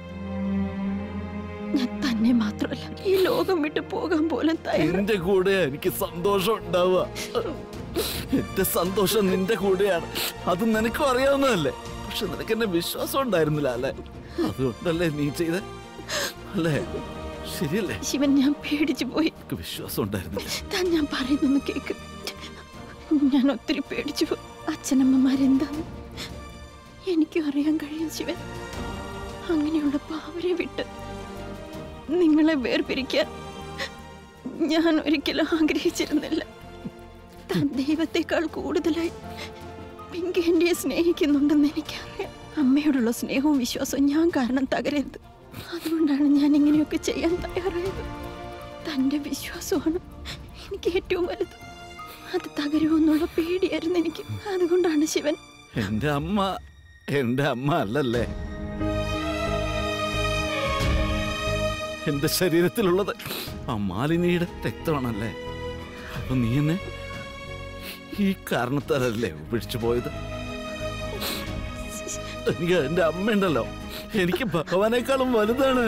ഞാൻ തന്നെ മാത്രമല്ല ഈ ലോകം വിട്ടു പോകാൻ പോലും തയ്യാറ എന്റെ കൂടെ എനിക്ക് സന്തോഷം ഉണ്ടാവുക എന്റെ സന്തോഷം നിന്റെ കൂടെയാണ് അത് നിനക്കും അറിയാവുന്നതല്ലേ പക്ഷെ നിനക്ക് എന്നെ വിശ്വാസം ഉണ്ടായിരുന്നില്ല അല്ലേ അതുകൊണ്ടല്ലേ നീ ചെയ്ത അല്ലേ ശരിയല്ലേ ശിവൻ ഞാൻ പേടിച്ചു പോയി എനിക്ക് വിശ്വാസം ഉണ്ടായിരുന്നില്ല താൻ ഞാൻ പറയുന്നൊന്ന് കേക്ക് ഞാൻ ഒത്തിരി പേടിച്ചു പോയി അച്ഛനമ്മമാരെന്താന്ന് എനിക്കും അറിയാൻ കഴിയും ശിവൻ അങ്ങനെയുള്ളപ്പോ അവരെ വിട്ട് നിങ്ങളെ വേർപിരിക്കാൻ ഞാൻ ഒരിക്കലും ആഗ്രഹിച്ചിരുന്നില്ല താൻ ദൈവത്തെക്കാൾ കൂടുതലായി പിങ്കി എന്നെ സ്നേഹിക്കുന്നുണ്ടെന്ന് എനിക്കറിയാം അമ്മയോടുള്ള സ്നേഹവും വിശ്വാസവും ഞാൻ കാരണം തകരരുത് അതുകൊണ്ടാണ് ഞാൻ ഇങ്ങനെയൊക്കെ ചെയ്യാൻ തയ്യാറായത് തന്റെ വിശ്വാസമാണ് എനിക്ക് ഏറ്റവും വലുത് അത് തകരുമെന്നുള്ള പേടിയായിരുന്നു എനിക്ക് അതുകൊണ്ടാണ് ശിവൻ എന്റെ അമ്മ എന്റെ അമ്മ അല്ലല്ലേ എന്റെ ശരീരത്തിലുള്ളത് ആ മാലിനിയുടെ രക്തമാണല്ലേ അപ്പൊ നീ എന്നെ ഈ കാരണത്താലല്ലേ ഉപേക്ഷിച്ചു പോയത് എനിക്ക് എന്റെ അമ്മയുണ്ടല്ലോ എനിക്ക് ഭഗവാനേക്കാളും വലുതാണ്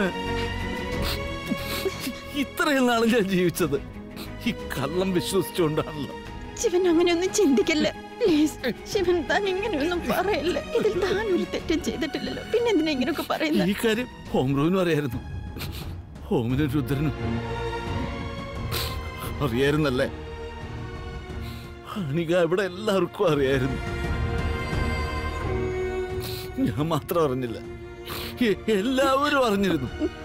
ഇത്രയും നാളും ഞാൻ ജീവിച്ചത് ഈ കള്ളം വിശ്വസിച്ചുകൊണ്ടാണല്ലോ ശിവൻ അങ്ങനെയൊന്നും ചിന്തിക്കല്ല പ്ലീസ് ശിവൻ താൻ ഇങ്ങനെയൊന്നും പറയല്ല ഇതിൽ താൻ ഒരു തെറ്റും ചെയ്തിട്ടില്ലല്ലോ പിന്നെ എന്തിനാ ഇങ്ങനെയൊക്കെ പറയുന്നത് ഈ കാര്യം ഹോംറൂവിനും അറിയായിരുന്നു ഹോമിനും രുദ്രനും അറിയായിരുന്നല്ലേ അണിക ഇവിടെ എല്ലാവർക്കും അറിയായിരുന്നു ഞാൻ മാത്രം അറിഞ്ഞില്ല എ- എല്ലാവരും അറിഞ്ഞിരുന്നു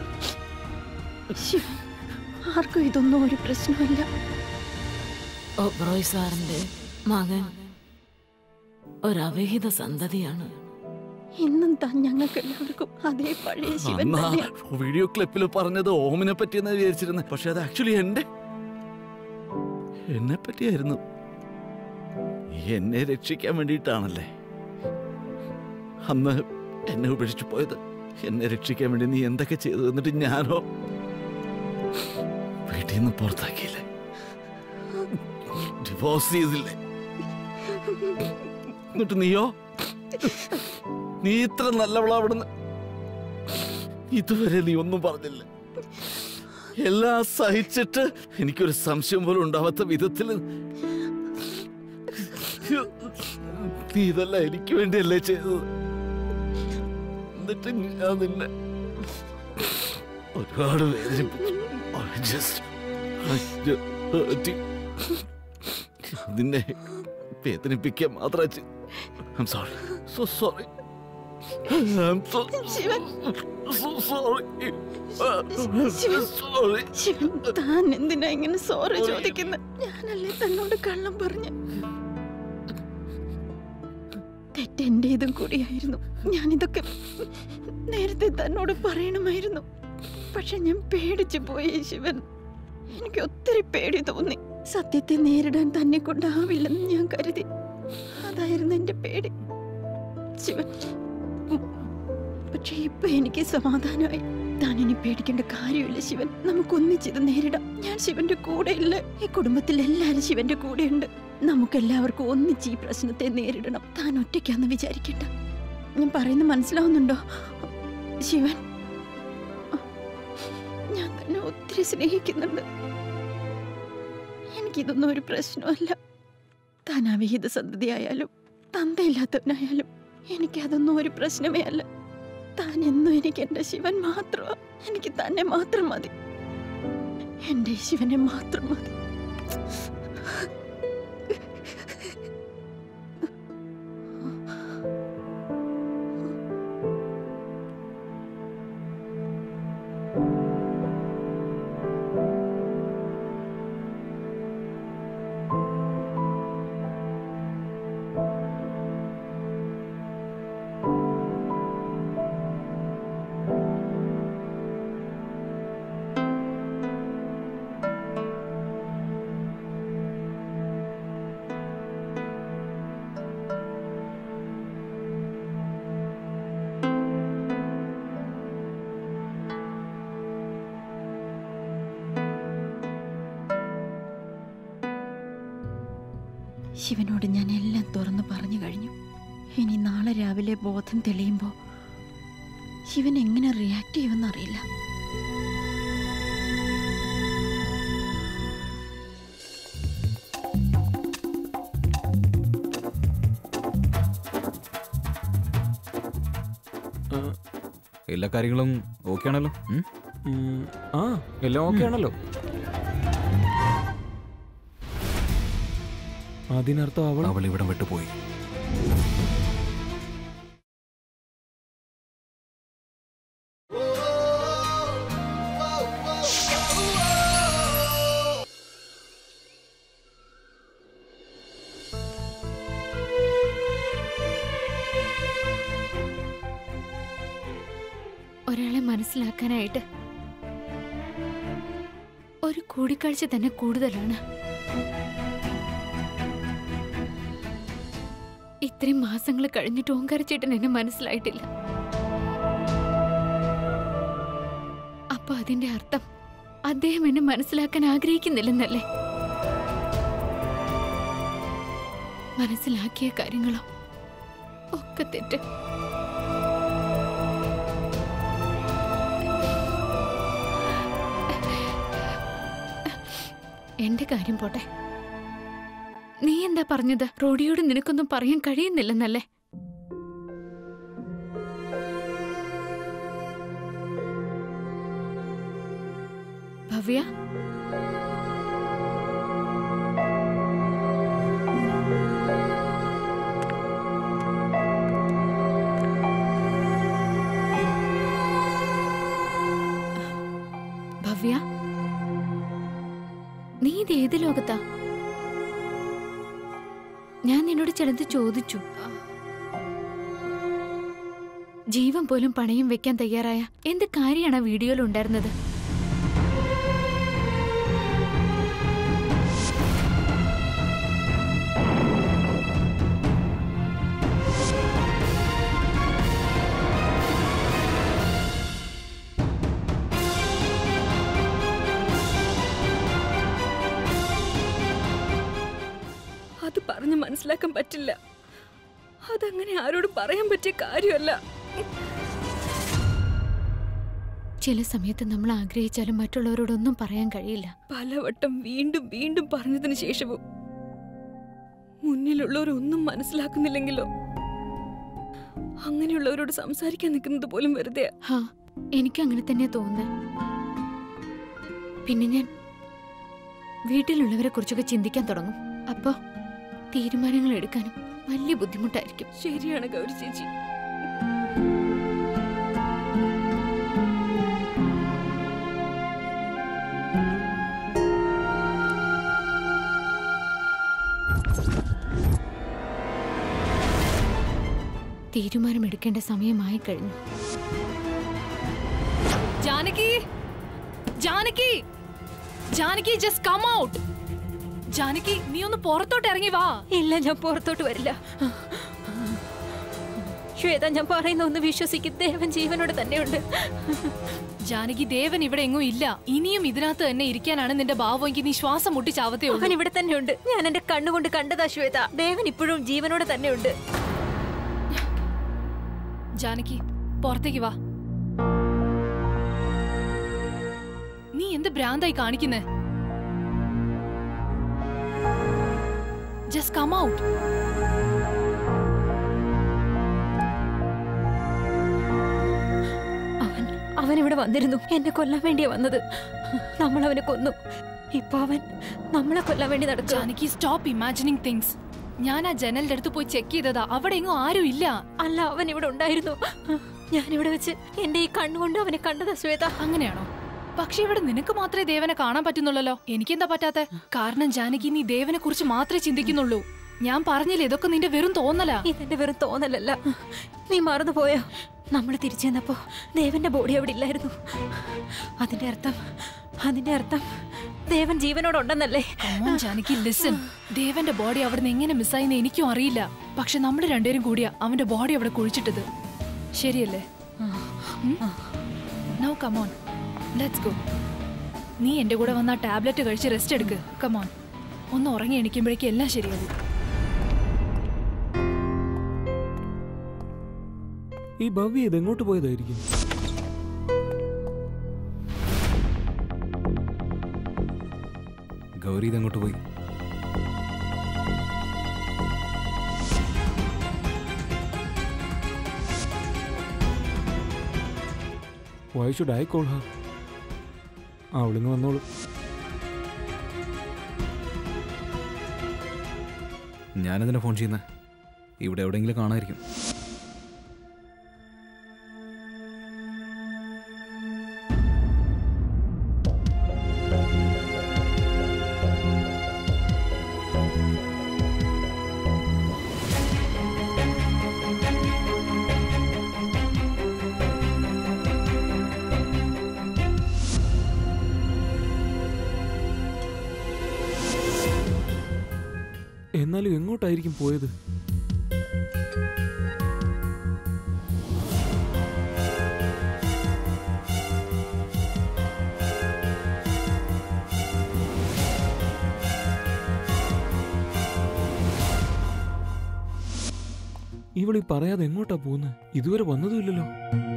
ശിവൻ ആർക്കും ഇതൊന്നും ഒരു പ്രശ്നമല്ല ഒബ്രോയ് സാറിന്റെ മകൻ ഒരവിഹിത സന്തതിയാണ് ഇന്നും താൻ ഞങ്ങൾക്ക് എല്ലാവർക്കും അതേ പഴയ ശിവൻ അന്ന് ആ തന്നെയാണ് വീഡിയോ ക്ലിപ്പിൽ പറഞ്ഞത് ഓമിനെ പറ്റിയെന്ന് വിചാരിച്ചിരുന്നത് പക്ഷെ അത് ആക്ച്വലി എന്റെ എന്നെ പറ്റിയായിരുന്നു നീ എന്നെ രക്ഷിക്കാൻ വേണ്ടിയിട്ടാണല്ലേ അന്ന് എന്നെ ഉപേക്ഷിച്ചു പോയത് എന്നെ രക്ഷിക്കാൻ വേണ്ടി നീ എന്തൊക്കെ ചെയ്തു എന്നിട്ട് ഞാനോ വീട്ടിൽ നിന്ന് പുറത്താക്കിയില്ലേ ഡിവോഴ്സ് ചെയ്തില്ലേ എന്നിട്ട് നീയോ നീ ഇത്ര നല്ലവളാ അവിടുന്ന് ഇതുവരെ നീ ഒന്നും പറഞ്ഞില്ല എല്ലാം സഹിച്ചിട്ട് എനിക്കൊരു സംശയം പോലും ഉണ്ടാവാത്ത വിധത്തിൽ നീ ഇതല്ല എനിക്ക് വേണ്ടിയല്ലേ ചെയ്തത് എന്നിട്ട് ഞാൻ നിന്നെ ഒരുപാട് വേദനിപ്പിച്ചു I just- I just hurt you. നിന്നെ വേദനിപ്പിക്കാൻ മാത്രം I'm sorry. So sorry. I'm so, Shivan so sorry. Shivan. sorry. Shivan താൻ എന്തിനാ ഇങ്ങനെ സോറി ചോദിക്കുന്നത് ഞാനല്ലേ തന്നോട് കള്ളം പറഞ്ഞു തെറ്റെന്റേതും കൂടിയായിരുന്നു ഞാനിതൊക്കെ നേരത്തെ തന്നോട് പറയണമായിരുന്നു പക്ഷെ ഞാൻ പേടിച്ചു പോയി ശിവൻ എനിക്ക് ഒത്തിരി പേടി തോന്നി സത്യത്തെ നേരിടാൻ തന്നെ കൊണ്ടാവില്ലെന്ന് ഞാൻ കരുതി അതായിരുന്നു എന്റെ പേടി ശിവൻ പക്ഷെ ഇപ്പൊ എനിക്ക് സമാധാനമായി താൻ ഇനി പേടിക്കേണ്ട കാര്യമില്ല ശിവൻ നമുക്കൊന്നിച്ചിത് നേരിടാം ഞാൻ ശിവന്റെ കൂടെ ഇല്ല ഈ കുടുംബത്തിൽ എല്ലാരും ശിവന്റെ കൂടെയുണ്ട് നമുക്കെല്ലാവർക്കും ഒന്നിച്ച് ഈ പ്രശ്നത്തെ നേരിടണം താൻ ഒറ്റയ്ക്കാന്ന് വിചാരിക്കണ്ട ഞാൻ പറയുന്നത് മനസ്സിലാവുന്നുണ്ടോ ശിവൻ ഞാൻ തന്നെ ഒത്തിരി സ്നേഹിക്കുന്നുണ്ട് എനിക്കിതൊന്നും ഒരു പ്രശ്നമല്ല താൻ അവിഹിത സന്തതിയായാലും തന്തയില്ലാത്തവനായാലും എനിക്കതൊന്നും ഒരു പ്രശ്നമേ അല്ല താൻ എന്നും എനിക്ക് എന്റെ ശിവൻ മാത്രമാ എനിക്ക് തന്നെ മാത്രം മതി എന്റെ ശിവനെ മാത്രം മതി ശിവനോട് ഞാൻ എല്ലാം തുറന്നു പറഞ്ഞു കഴിഞ്ഞു ഇനി നാളെ രാവിലെ ബോധം തെളിയുമ്പോൾ ശിവൻ എങ്ങനെ റിയാക്ട് ചെയ്യുമെന്ന് അറിയില്ല എല്ലാ കാര്യങ്ങളും ഓക്കെ ആണല്ലോ ഉം? ഉം, ആ എല്ലാം ഓക്കെ ആണല്ലോ അതിനർത്ഥം അവൾ അവൾ ഇവിടം വിട്ടുപോയി ഒരാളെ മനസ്സിലാക്കാനായിട്ട് ഒരു കൂടിക്കാഴ്ച തന്നെ കൂടുതലാണ് ഇത്രയും മാസങ്ങൾ കഴിഞ്ഞിട്ട് ഓങ്കാരച്ചേട്ടൻ എന്നെ മനസ്സിലായിട്ടില്ല അപ്പൊ അതിന്റെ അർത്ഥം അദ്ദേഹം എന്നെ മനസ്സിലാക്കാൻ ആഗ്രഹിക്കുന്നില്ലെന്നല്ലേ മനസ്സിലാക്കിയ കാര്യങ്ങളോ ഒക്കെ തെറ്റ് എന്റെ കാര്യം പോട്ടെ നീ എന്താ പറഞ്ഞത് റോഡിയോട് നിനക്കൊന്നും പറയാൻ കഴിയുന്നില്ലെന്നല്ലേ ഭവ്യ ഭവ്യ നീ ഇത് ഏത് ലോകത്താ ഞാൻ നിന്നോട് ചിലത് ചോദിച്ചു ജീവൻ പോലും പണയം വെക്കാൻ തയ്യാറായ എന്ത് കാര്യമാണ് ആ വീഡിയോയിൽ ഉണ്ടായിരുന്നത് അത് പറഞ്ഞ് മനസ്സിലാക്കാൻ പറ്റില്ല അതങ്ങനെ ആരോടും പറയാൻ പറ്റിയ കാര്യമല്ല ചില സമയത്ത് നമ്മൾ ആഗ്രഹിച്ചാലും മറ്റുള്ളവരോടൊന്നും പറയാൻ കഴിയില്ല പലവട്ടം വീണ്ടും വീണ്ടും പറഞ്ഞതിന് ശേഷവും മുന്നിലുള്ളവരൊന്നും മനസ്സിലാക്കുന്നില്ലെങ്കിലോ അങ്ങനെയുള്ളവരോട് സംസാരിക്കാൻ നിൽക്കുന്നത് പോലും വെറുതെ ഹാ എനിക്ക് അങ്ങനെ തന്നെ തോന്നുന്നത് പിന്നെ ഞാൻ വീട്ടിലുള്ളവരെ കുറിച്ചൊക്കെ ചിന്തിക്കാൻ തുടങ്ങും അപ്പോ തീരുമാനങ്ങൾ എടുക്കാനും വലിയ ബുദ്ധിമുട്ടായിരിക്കും ശരിയാണ് ഗൗരി ചേച്ചി തീരുമാനമെടുക്കേണ്ട സമയമായി കഴിഞ്ഞു Janaki Janaki Janaki just come out Janaki നീ ഒന്ന് പുറത്തോട്ട് ഇറങ്ങി വാ ഇല്ല ഞാൻ പുറത്തോട്ട് വരില്ല ശ്വേത ഞാൻ പറയുന്ന ഒന്ന് വിശ്വസിക്കും ദേവൻ ജീവനോട് തന്നെയുണ്ട് ജാനകി ദേവൻ ഇവിടെ എങ്ങും ഇല്ല ഇനിയും ഇതിനകത്ത് തന്നെ ഇരിക്കാനാണ് നിന്റെ ഭാവമെങ്കിൽ നീ ശ്വാസം മുട്ടി ചാവത്തേ അവൻ ഇവിടെ തന്നെയുണ്ട് ഞാൻ എന്റെ കണ്ണുകൊണ്ട് കണ്ടതാ ശ്വേത ദേവൻ ഇപ്പോഴും ജീവനോട് തന്നെയുണ്ട് ജാനകി പുറത്തേക്ക് വാ നീ എന്ത് ഭ്രാന്തായി കാണിക്കുന്നേ ജസ്റ്റ് കം ഔട്ട് അവൻ അവൻ ഇവിടെ വന്നിരുന്നു എന്നെ കൊല്ലാൻ വേണ്ടിയാ വന്നത് നമ്മൾ അവനെ കൊന്നു ഇപ്പൊ അവൻ നമ്മളെ കൊല്ലാൻ വേണ്ടി നടക്കുക ജാനകി സ്റ്റോപ്പ് ഇമാജിനിങ് തിങ്സ് ഞാൻ ആ ജനലിന്റെ അടുത്ത് പോയി ചെക്ക് ചെയ്തതാ അവിടെ എങ്ങും ആരും ഇല്ല അല്ല അവൻ ഇവിടെ ഉണ്ടായിരുന്നു ഞാൻ ഇവിടെ വെച്ച് എന്റെ ഈ കണ്ണുകൊണ്ട് അവനെ കണ്ടതാ ശ്വേത അങ്ങനെയാണോ പക്ഷെ ഇവിടെ നിനക്ക് മാത്രമേ ദേവനെ കാണാൻ പറ്റുന്നുള്ളല്ലോ എനിക്കെന്താ പറ്റാത്തെ കാരണം ജാനകി നീ ദേവനെ കുറിച്ച് മാത്രമേ ചിന്തിക്കുന്നുള്ളൂ ഞാൻ പറഞ്ഞില്ലേ ഇതൊക്കെ നിന്റെ വെറും തോന്നലാ ഇതെന്റെ വെറും തോന്നലല്ല നീ മറന്നുപോയോ നമ്മൾ തിരിച്ചു ചെന്നപ്പോ ദേവന്റെ ബോഡി അവിടെ ഇല്ലായിരുന്നു അതിന്റെ അർത്ഥം അതിന്റെ അർത്ഥം ദേവൻ ജീവനോടുണ്ടെന്നല്ലേ Come on, ജാനകി ലിസൺ ദേവന്റെ ബോഡി അവിടെ നിന്ന് എങ്ങനെ മിസ്സായിന്ന് എനിക്കും അറിയില്ല പക്ഷെ നമ്മൾ രണ്ടുപേരും കൂടിയാ അവന്റെ ബോഡി അവിടെ കുഴിച്ചിട്ടത് ശരിയല്ലേ നോ കമോൺ ലെറ്റ്സ് ഗോ നീ എന്റെ കൂടെ വന്ന ടാബ്ലറ്റ് കഴിച്ച് റെസ്റ്റ് എടുക്ക് കമോൺ ഒന്ന് ഉറങ്ങി എണിക്കുമ്പോഴേക്കും എല്ലാം ശരിയാകും ഈ ഭവ്യ ഇത് എങ്ങോട്ട് പോയതായിരിക്കും ഗൗരി ഇതെങ്ങോട്ട് പോയി why should I call her അവളിങ്ങ് വന്നോളൂ ഞാനെന്തിനാ ഫോൺ ചെയ്യുന്നത് ഇവിടെ എവിടെയെങ്കിലും കാണാമായിരിക്കും എന്നാലും എങ്ങോട്ടായിരിക്കും പോയത് ഇവളീ പറയാതെ എങ്ങോട്ടാ പോകുന്നത് ഇതുവരെ വന്നതുമില്ലല്ലോ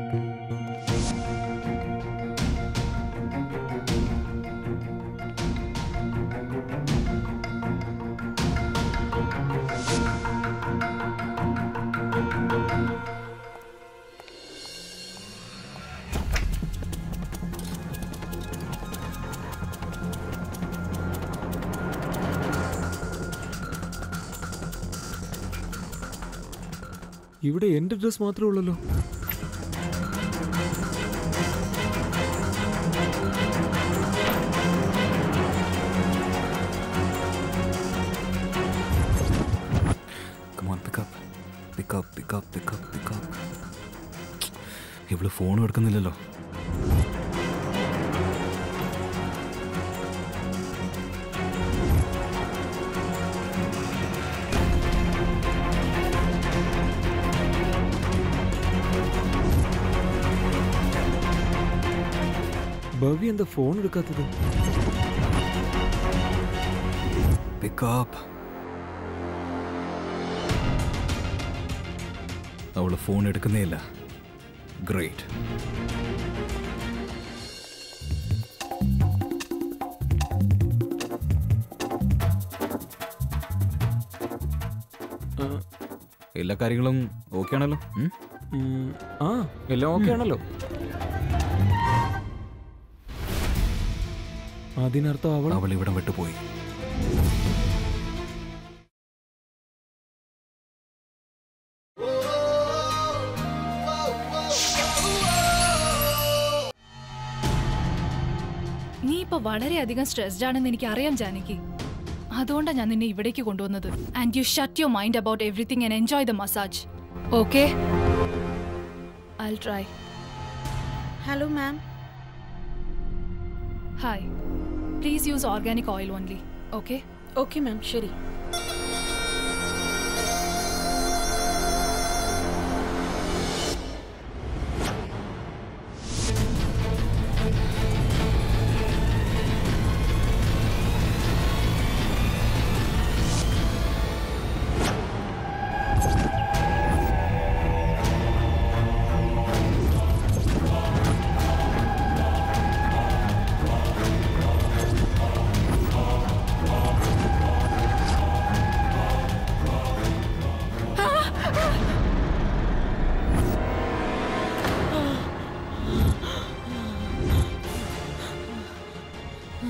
ഇവിടെ എന്റെ ഡ്രസ് മാത്രമേ ഉള്ളല്ലോ Come on, pick up. Pick up, pick up, pick up, pick up. ഇവള് ഫോൺ എടുക്കുന്നില്ലല്ലോ ഭവ്യ എന്താ ഫോൺ എടുക്കാത്തത് പിക്ക് അപ്പ് അവള് ഫോൺ എടുക്കുന്നേ ഇല്ല ഗ്രേറ്റ് എല്ലാ കാര്യങ്ങളും ഓക്കെ ആണല്ലോ ഉം? ഉം, ആ എല്ലാം ഓക്കെ ആണല്ലോ അതിനർത്ഥം അവൾ അവൾ ഇവിടം വിട്ടുപോയി നീ ഇപ്പൊ വളരെയധികം സ്ട്രെസ്ഡ് ആണെന്ന് എനിക്ക് അറിയാം ജാനകി അതുകൊണ്ടാണ് ഞാൻ നിന്നെ ഇവിടേക്ക് കൊണ്ടുവന്നത് and you shut your mind about everything and enjoy the massage okay I try hello ma'am hi please use organic oil only okay okay ma'am ശരി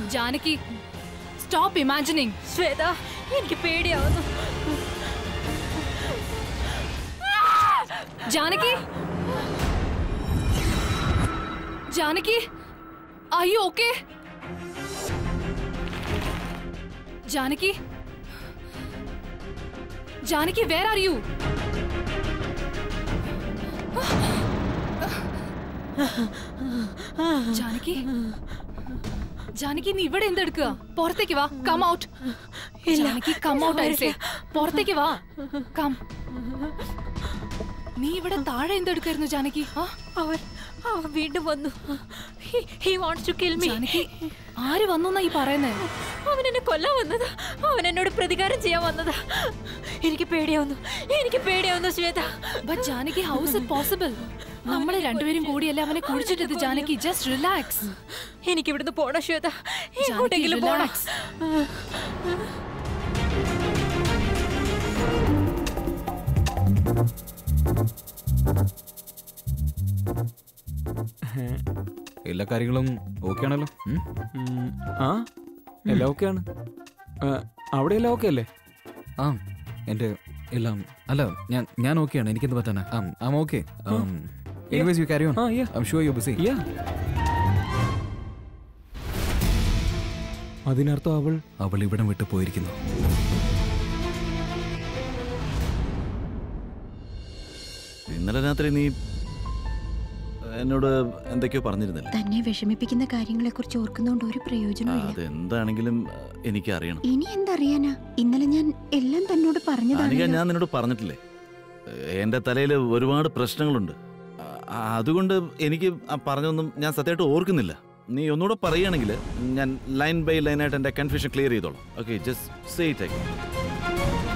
ജാനകി സ്റ്റോപ്പ് ഇമാജിനിങ് ശ്വേത എനിക്ക് പേടിയാവുന്നു Janaki Janaki are you okay Janaki Janaki where are you Janaki Janaki നീ ഇവിടെ എന്തെടുക്കുക പുറത്തേക്ക് വാ come out Janaki come out ആയിസേ പുറത്തേക്ക് വാ കം നീ ഇവിടെ താഴെ എന്തെടുക്കായിരുന്നു ജാനകി ആ അവൻ അവൻ വീണ്ടും വന്നു he wants to kill me Janaki ആര് വന്നു ഈ പറയുന്നേ അവൻ എന്നെ കൊല്ലാൻ വന്നതാ അവൻ എന്നോട് പ്രതികാരം ചെയ്യാൻ വന്നതാ എനിക്ക് പേടിയാവുന്നു എനിക്ക് പേടിയാവുന്നു Shweta but Janaki how's it possible നമ്മൾ രണ്ടുപേരും കൂടിയല്ലേ അവനെ കുടിച്ചിട്ടത് ജാനകി ജസ്റ്റ് റിലാക്സ് എനിക്ക് ഇവിടുന്ന് പോണം ശ്വേത എങ്ങോട്ടെങ്കിലും പോണം എല്ലാ കാര്യങ്ങളും ഓക്കെ ആണല്ലോ ഉം? ഉം, ആ എല്ലാം ഓക്കെയാണ് അവിടെ എല്ലാം ഓക്കെ അല്ലേ ആ എൻ്റെ എല്ലാം അല്ല ഞാൻ ഞാൻ ഓക്കെയാണ് എനിക്കെന്ത് പറ്റാനാ I'm okay anyways you carry on ആ yeah I'm sure you busy yeah അതിനർത്ഥം അവൾ അവൾ ഇവിടം വിട്ട് പോയിരിക്കുന്നു ഇന്നലെ രാത്രി നീ എന്നോട് എന്തൊക്കെയോ പറഞ്ഞിരുന്നില്ല തന്നെ വിഷമിപ്പിക്കുന്ന കാര്യങ്ങളെ കുറിച്ച് ഓർക്കുന്നോണ്ട് ഒരു പ്രയോജനമില്ല അതെന്താണെങ്കിലും എനിക്ക് അറിയണം ഇനി എന്തറിയാനാ ഇന്നലെ ഞാൻ എല്ലാം തന്നോട് അനിക പറഞ്ഞതാണ് ഞാൻ നിന്നോട് പറഞ്ഞിട്ടില്ലേ എൻ്റെ തലയിൽ ഒരുപാട് പ്രശ്നങ്ങളുണ്ട് ആ, അതുകൊണ്ട് എനിക്ക് ആ പറഞ്ഞൊന്നും ഞാൻ സത്യമായിട്ട് ഓർക്കുന്നില്ല നീ ഒന്നുകൂടെ പറയുകയാണെങ്കിൽ ഞാൻ ലൈൻ ബൈ ലൈനായിട്ട് എൻ്റെ കൺഫ്യൂഷൻ ക്ലിയർ ചെയ്തോളാം ഓക്കെ ജസ്റ്റ് സേ ഇറ്റ്